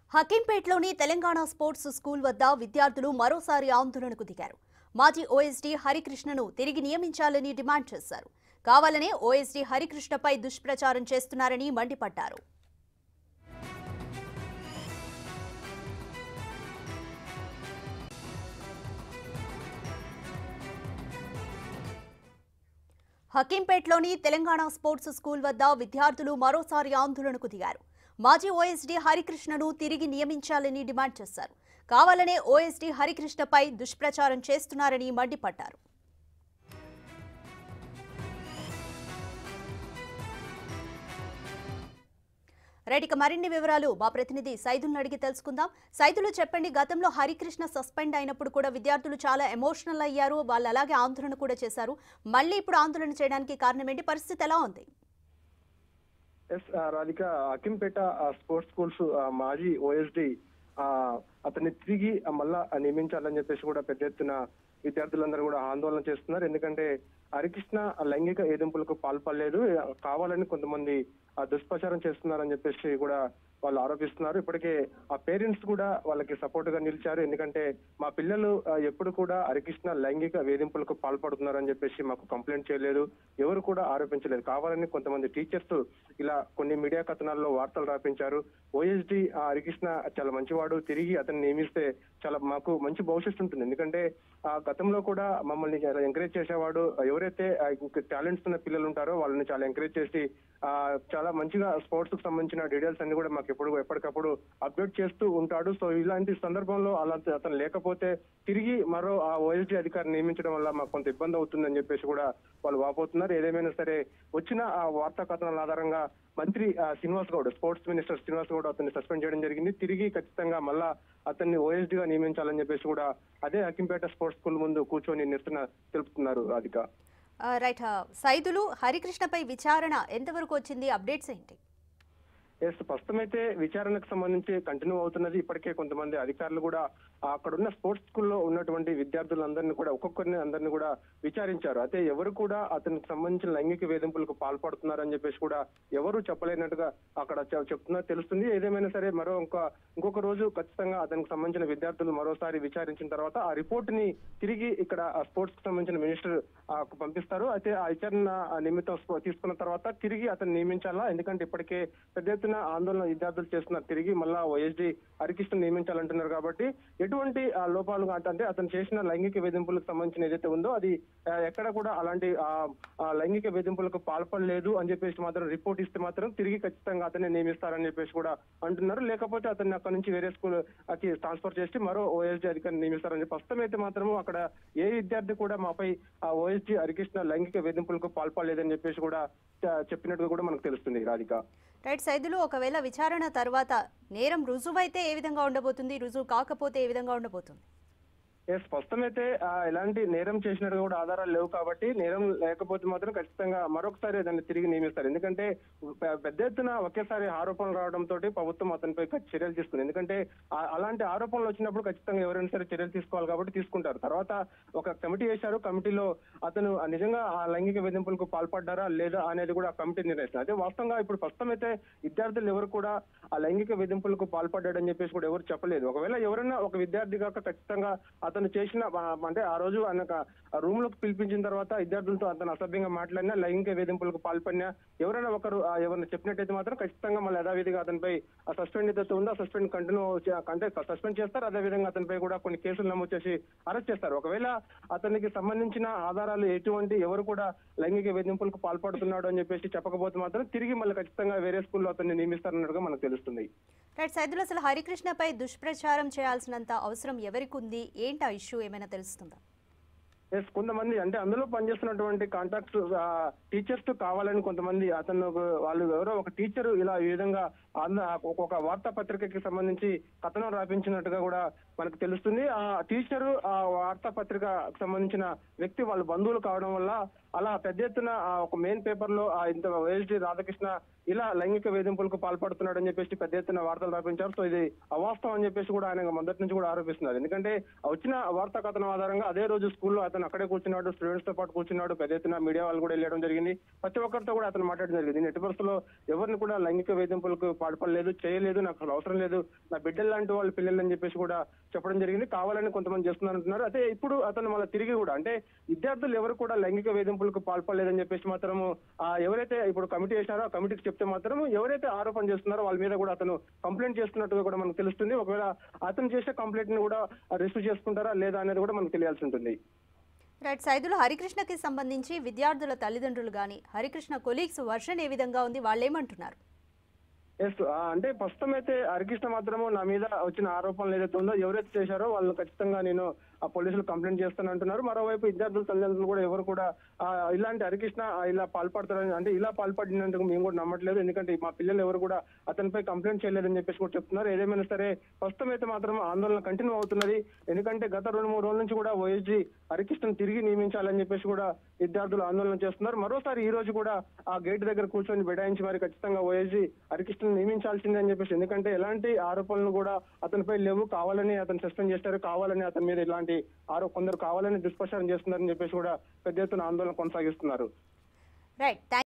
హకీంపేట్లోని Telangana sports school వద్ద విద్యార్థులు మరోసారి ఆందోళనకు దిగారు మాజీ ఓఎస్డీ హరికృష్ణను తిరిగి నియమించాలని డిమాండ్ చేశారు కావాలనే ఓఎస్డీ హరికృష్ణపై దుష్ప్రచారం చేస్తున్నారని మండిపడ్డారు హకీంపేట్లోని తెలంగాణ స్పోర్ట్స్ స్కూల్ వద్ద విద్యార్థులు మరోసారి ఆందోళనకు దిగారు మాజీ ఓఎస్డీ హరికృష్ణను తిరిగి నియమించాలని డిమాండ్ చేశారు కావాలనే ఓఎస్డీ హరికృష్ణపై దుష్ప్రచారం చేస్తున్నారని మండిపడ్డారు రైట్ ఇక మరిన్ని వివరాలు మా ప్రతినిధి సైదుల్ని అడిగి తెలుసుకుందాం సైదులు చెప్పండి గతంలో హరికృష్ణ సస్పెండ్ అయినప్పుడు కూడా విద్యార్థులు చాలా ఎమోషనల్ అయ్యారు వాళ్ళు అలాగే ఆందోళన కూడా చేశారు మళ్ళీ ఇప్పుడు ఆందోళన చేయడానికి కారణం ఏంటి పరిస్థితి ఎలా ఉంది ఎస్ ఆ, రాధిక అకింపేట ఆ, స్పోర్ట్స్ స్కూల్స్ ఆ, మాజీ ఓఎస్డి అతన్ని తిరిగి ఆ, మళ్ళా నియమించాలని చెప్పేసి కూడా పెద్ద ఎత్తున విద్యార్థులందరూ కూడా ఆందోళన చేస్తున్నారు ఎందుకంటే హరికృష్ణ ఆ లైంగిక వేధింపులకు పాల్పడలేదు కావాలని కొంతమంది ఆ, దుష్ప్రచారం చేస్తున్నారని చెప్పేసి కూడా వాళ్ళు ఆరోపిస్తున్నారు ఇప్పటికే ఆ పేరెంట్స్ కూడా వాళ్ళకి సపోర్ట్ గా నిలిచారు ఎందుకంటే మా పిల్లలు ఆ, ఎప్పుడు కూడా హరికృష్ణ లైంగిక వేధింపులకు పాల్పడుతున్నారని చెప్పేసి మాకు కంప్లైంట్ చేయలేదు ఎవరు కూడా ఆరోపించలేదు కావాలని కొంతమంది టీచర్స్ ఇలా కొన్ని మీడియా కథనాల్లో వార్తలు రాపించారు ఓఎస్డి హరికృష్ణ చాలా మంచివాడు తిరిగి అతన్ని నియమిస్తే చాలా మాకు మంచి భవిష్యత్తు ఉంటుంది ఎందుకంటే ఆ గతంలో కూడా మమ్మల్ని చాలా ఎంకరేజ్ చేసేవాడు ఎవరైతే టాలెంట్స్ ఉన్న పిల్లలు ఉంటారో వాళ్ళని చాలా ఎంకరేజ్ చేసి ఆ చాలా మంచిగా స్పోర్ట్స్ కు సంబంధించిన డీటెయిల్స్ అన్ని కూడా మాకు ఎప్పుడు ఎప్పటికప్పుడు అప్డేట్ చేస్తూ ఉంటాడు సో ఇలాంటి సందర్భంలో అలా అతను లేకపోతే తిరిగి మరో ఆ ఓఎస్డీ అధికారిని నియమించడం వల్ల మాకు కొంత ఇబ్బంది అవుతుందని చెప్పేసి కూడా వాళ్ళు వాపోతున్నారు ఏదేమైనా సరే వచ్చిన ఆ వార్తా కథనాల ఆధారంగా మంత్రి ఆ, శ్రీనివాస్ గౌడ్ స్పోర్ట్స్ మినిస్టర్ శ్రీనివాస్ గౌడ్ అతన్ని సస్పెండ్ చేయడం జరిగింది తిరిగి ఖచ్చితంగా మళ్ళా అతన్ని ఓఎస్డీ గా నియమించాలని చెప్పేసి కూడా అదే అకింపేట స్పోర్ట్స్ స్కూల్ ముందు కూర్చొని నిరసన తెలుపుతున్నారు రాధిక ఆ, రైట్ ఆ, సైదులు హరికృష్ణపై విచారణ ఎంతవరకు వచ్చింది అప్డేట్స్ ఏంటి ఎస్ ప్రస్తుతం అయితే విచారణకు సంబంధించి కంటిన్యూ అవుతున్నది ఇప్పటికే కొంతమంది అధికారులు కూడా అక్కడ ఉన్న స్పోర్ట్స్ స్కూల్లో ఉన్నటువంటి విద్యార్థులందరినీ కూడా ఒక్కొక్కరిని అందరినీ కూడా విచారించారు అయితే ఎవరు కూడా అతనికి సంబంధించిన లైంగిక వేధింపులకు పాల్పడుతున్నారని చెప్పేసి కూడా ఎవరు చెప్పలేనట్టుగా అక్కడ చె- చెప్తున్నారు తెలుస్తుంది ఏదేమైనా సరే మరో ఇంకో ఇంకొక రోజు ఖచ్చితంగా అతనికి సంబంధించిన విద్యార్థులు మరోసారి విచారించిన తర్వాత ఆ రిపోర్ట్ ని తిరిగి ఇక్కడ స్పోర్ట్స్ కి సంబంధించిన మినిస్టర్ ఆ, కు పంపిస్తారు అయితే ఆ విచారణ ఆ నిమిత్తం స్ప- తీసుకున్న తర్వాత తిరిగి అతను నియమించాలా ఎందుకంటే ఇప్పటికే పెద్ద ఎత్తున ఆందోళన విద్యార్థులు చేస్తున్నారు తిరిగి మళ్ళా వైఎస్డి హరికృష్ణ నియమించాలంటున్నారు కాబట్టి ఎటువంటి ఆ లోపాలు అంటే అతను చేసిన లైంగిక వేధింపులకు సంబంధించిన ఏదైతే ఉందో అది ఆ, ఎక్కడ కూడా అలాంటి ఆ, ఆ లైంగిక వేధింపులకు పాల్పడలేదు అని చెప్పేసి మాత్రం రిపోర్ట్ ఇస్తే మాత్రం తిరిగి ఖచ్చితంగా అతన్ని నియమిస్తారని చెప్పేసి కూడా అంటున్నారు లేకపోతే అతన్ని అక్కడ నుంచి వేరే స్కూల్ కి ట్రాన్స్ఫర్ చేసి మరో ఓఎస్డీ అధికారిని నియమిస్తారని చెప్పి ప్రస్తుతం అయితే మాత్రం అక్కడ ఏ విద్యార్థి కూడా మాపై ఆ ఓఎస్డీ హరికృష్ణ లైంగిక వేధింపులకు పాల్పడలేదని చెప్పేసి కూడా చ- చెప్పినట్టుగా కూడా మనకు తెలుస్తుంది రాధిక రైట్ సైదులు ఒకవేళ విచారణ తర్వాత నేరం రుజువైతే ఏ విధంగా ఉండబోతుంది రుజువు కాకపోతే ఏ విధంగా ఉండబోతుంది ఎస్ ప్రస్తుతం అయితే ఆ, ఎలాంటి నేరం చేసినట్టు కూడా ఆధారాలు లేవు కాబట్టి నేరం లేకపోతే మాత్రం ఖచ్చితంగా మరొకసారి దాన్ని తిరిగి నియమిస్తారు ఎందుకంటే పె- పెద్ద ఎత్తున ఒకేసారి ఆరోపణలు రావడంతో ప్రభుత్వం అతనిపై ఖచ్చి- చర్యలు తీసుకుంది ఎందుకంటే ఆ- అలాంటి ఆరోపణలు వచ్చినప్పుడు ఖచ్చితంగా ఎవరైనా సరే చర్యలు తీసుకోవాలి కాబట్టి తీసుకుంటారు తర్వాత ఒక కమిటీ వేశారు కమిటీలో అతను ఆ నిజంగా ఆ లైంగిక వేధింపులకు పాల్పడ్డారా లేదా అనేది కూడా ఆ కమిటీ నిర్ణయిస్తుంది అదే వాస్తవంగా ఇప్పుడు ప్రస్తుతం అయితే విద్యార్థులు ఎవరు కూడా ఆ లైంగిక వేధింపులకు పాల్పడ్డాడని చెప్పేసి కూడా ఎవరు చెప్పలేదు ఒకవేళ ఎవరైనా ఒక విద్యార్థి కాక ఖచ్చితంగా అతను చేసిన ఆ, అంటే ఆ రోజు ఆయన రూమ్ లోకి పిలిపించిన తర్వాత విద్యార్థులతో అతను అసభ్యంగా మాట్లాడినా లైంగిక వేధింపులకు పాల్పడినా ఎవరైనా ఒకరు ఆ, ఎవరైనా చెప్పినట్టయితే మాత్రం ఖచ్చితంగా మళ్ళీ యథావిధిగా అతనిపై ఆ సస్పెండ్ ఏదైతే ఉందో ఆ సస్పెండ్ కంటిన్యూ అంటే సస్పెండ్ చేస్తారు అదేవిధంగా అతనిపై కూడా కొన్ని కేసులు నమోదు చేసి అరెస్ట్ చేస్తారు ఒకవేళ అతనికి సంబంధించిన ఆధారాలు ఎటువంటి ఎవరు కూడా లైంగిక వేధింపులకు పాల్పడుతున్నాడు అని చెప్పేసి చెప్పకపోతే మాత్రం తిరిగి మళ్ళీ ఖచ్చితంగా వేరే స్కూల్లో అతన్ని నియమిస్తారన్నట్టుగా మనకు తెలుస్తుంది రైట్ సైదులు అసలు హరికృష్ణపై దుష్ప్రచారం చేయాల్సినంత అవసరం ఎవరికి ఉంది ఏంటి ఆ ఇష్యూ ఏమైనా తెలుస్తుందా ఎస్ కొంతమంది అంటే అందులో పనిచేస్తున్నటువంటి కాంటాక్ట్స్ టీచర్స్ కావాలని కొంతమంది అతను వాళ్ళు ఎవరో ఒక టీచర్ ఇలా ఈ విధంగా ఆంధ్ర ఒక వార్తా పత్రికకి సంబంధించి కథనం రాపించినట్టుగా కూడా మనకు తెలుస్తుంది ఆ టీచర్ ఆ వార్తా పత్రికకు సంబంధించిన వ్యక్తి వాళ్ళ బంధువులు కావడం వల్ల అలా పెద్ద ఎత్తున ఆ ఒక మెయిన్ పేపర్ లో ఆ ఇంత వైఎస్డి రాధాకృష్ణ ఇలా లైంగిక వేధింపులకు పాల్పడుతున్నాడు అని చెప్పేసి పెద్ద ఎత్తున వార్తలు రాపించారు సో ఇది అవాస్తవం అని చెప్పేసి కూడా ఆయన మొదటి నుంచి కూడా ఆరోపిస్తున్నారు ఎందుకంటే ఆ వచ్చిన వార్తా కథనం ఆధారంగా అదే రోజు స్కూల్లో అతను అక్కడే కూర్చున్నాడు స్టూడెంట్స్ తో పాటు కూర్చున్నాడు పెద్ద ఎత్తున మీడియా వాళ్ళు కూడా వెళ్ళడం జరిగింది ప్రతి ఒక్కరితో కూడా అతను మాట్లాడడం జరిగింది ఎట్టి పరిస్థితుల్లో ఎవరిని కూడా లైంగిక వేధింపులకు పాడుపడలేదు చేయలేదు నాకు అసలు అవసరం లేదు నా బిడ్డలు లాంటి వాళ్ళ పిల్లలు అని చెప్పేసి కూడా చెప్పడం జరిగింది కావాలని కొంతమంది చేస్తున్నారు అంటున్నారు అయితే ఇప్పుడు అతను మళ్ళీ తిరిగి కూడా అంటే విద్యార్థులు ఎవరు కూడా లైంగిక వేధింపులకు పాల్పడలేదని చెప్పేసి మాత్రము ఆ ఎవరైతే ఇప్పుడు కమిటీ వేసినారో ఆ కమిటీకి చెప్తే మాత్రం ఎవరైతే ఆరోపణ చేస్తున్నారో వాళ్ళ మీద కూడా అతను కంప్లైంట్ చేస్తున్నట్టుగా కూడా మనకు తెలుస్తుంది ఒకవేళ అతను చేసే కంప్లైంట్ ని కూడా రిసీవ్ చేసుకుంటారా లేదా అనేది కూడా మనకు తెలియాల్సి ఉంటుంది రైట్ సైదులు హరికృష్ణకి సంబంధించి విద్యార్థుల తల్లిదండ్రులు కానీ హరికృష్ణ కొలీగ్స్ వర్షన్ ఏ విధంగా ఉంది వాళ్ళు ఏమంటున్నారు ఎస్ అంటే ప్రస్తుతం అయితే హరికృష్ణ మాత్రము నా మీద వచ్చిన ఆరోపణలు ఏదైతే ఉందో ఎవరైతే చేశారో వాళ్ళు ఖచ్చితంగా నేను ఆ పోలీసులు కంప్లైంట్ చేస్తాను అంటున్నారు మరోవైపు విద్యార్థుల తల్లిదండ్రులు కూడా ఎవరు కూడా ఆ, ఇలాంటి హరికృష్ణ ఆ, ఇలా పాల్పడతారని అంటే ఇలా పాల్పడినందుకు మేము కూడా నమ్మట్లేదు ఎందుకంటే మా పిల్లలు ఎవరు కూడా అతనిపై కంప్లైంట్ చేయలేదని చెప్పేసి కూడా చెప్తున్నారు ఏదేమైనా సరే ప్రస్తుతం అయితే మాత్రం ఆందోళన కంటిన్యూ అవుతున్నది ఎందుకంటే గత రెండు మూడు రోజుల నుంచి కూడా ఓఎస్జీ హరికృష్ణను తిరిగి నియమించాలని చెప్పేసి కూడా విద్యార్థులు ఆందోళన చేస్తున్నారు మరోసారి ఈ రోజు కూడా ఆ గేట్ దగ్గర కూర్చొని బెడాయించి మరి ఖచ్చితంగా ఓఎస్జీ హరికృష్ణను నియమించాల్సిందే అని చెప్పేసి ఎందుకంటే ఎలాంటి ఆరోపణలు కూడా అతనిపై లేవు కావాలని అతను సస్పెండ్ చేస్తారు కావాలని అతని మీద ఇలాంటి ఆరో కొందరు కావాలని దుష్ప్రచారం చేస్తున్నారని చెప్పేసి కూడా పెద్ద ఎత్తున ఆందోళన కొనసాగిస్తున్నారు రైట్